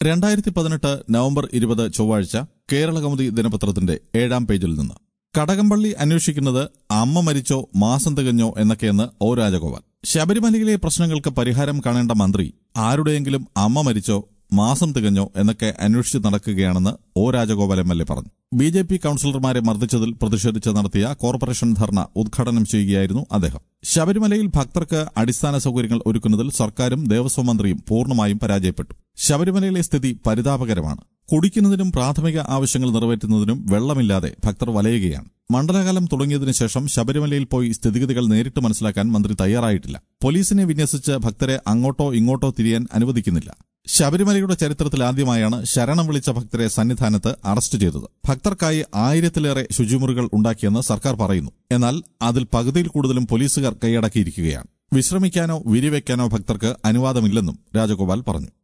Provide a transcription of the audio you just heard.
രണ്ടായിരത്തി പതിനെട്ട് നവംബർ ഇരുപത് ചൊവ്വാഴ്ച കേരള കൗമുദി ദിനപത്രത്തിന്റെ ഏഴാം പേജിൽ നിന്ന് കടകംപള്ളി അന്വേഷിക്കുന്നത് അമ്മ മരിച്ചോ മാസം തികഞ്ഞോ എന്നൊക്കെയെന്ന് ഒ രാജഗോപാൽ ശബരിമലയിലെ പ്രശ്നങ്ങൾക്ക് പരിഹാരം കാണേണ്ട മന്ത്രി ആരുടെയെങ്കിലും അമ്മ മരിച്ചോ മാസം തികഞ്ഞോ എന്നൊക്കെ അന്വേഷിച്ച് നടക്കുകയാണെന്ന് O Rajagopal M L A പറഞ്ഞു ബി ജെ പി കൌൺസിലർമാരെ മർദ്ദിച്ചതിൽ പ്രതിഷേധിച്ച് നടത്തിയ കോർപ്പറേഷൻ ധർണ ഉദ്ഘാടനം ചെയ്യുകയായിരുന്നു അദ്ദേഹം ശബരിമലയിൽ ഭക്തർക്ക് അടിസ്ഥാന സൌകര്യങ്ങൾ ഒരുക്കുന്നതിൽ സർക്കാരും ദേവസ്വം മന്ത്രിയും പൂർണ്ണമായും പരാജയപ്പെട്ടു ശബരിമലയിലെ സ്ഥിതി പരിതാപകരമാണ് കുടിക്കുന്നതിനും പ്രാഥമിക ആവശ്യങ്ങൾ നിറവേറ്റുന്നതിനും വെള്ളമില്ലാതെ ഭക്തർ വലയുകയാണ് മണ്ഡലകാലം തുടങ്ങിയതിനു ശേഷം ശബരിമലയിൽ പോയി സ്ഥിതിഗതികൾ നേരിട്ട് മനസ്സിലാക്കാൻ മന്ത്രി തയ്യാറായിട്ടില്ല പോലീസിനെ വിന്യസിച്ച് ഭക്തരെ അങ്ങോട്ടോ ഇങ്ങോട്ടോ തിരിയാൻ അനുവദിക്കുന്നില്ല ശബരിമലയുടെ ചരിത്രത്തിൽ ആദ്യമായാണ് ശരണം വിളിച്ച ഭക്തരെ സന്നിധാനത്ത് അറസ്റ്റ് ചെയ്തത് ഭക്തർക്കായി ആയിരത്തിലേറെ ശുചിമുറികൾ ഉണ്ടാക്കിയെന്ന് സർക്കാർ പറയുന്നു എന്നാൽ അതിൽ പകുതിയിൽ കൂടുതലും പോലീസുകാർ കൈയടക്കിയിരിക്കുകയാണ് വിശ്രമിക്കാനോ വിരിവെക്കാനോ ഭക്തർക്ക് അനുവാദമില്ലെന്നും രാജഗോപാൽ പറഞ്ഞു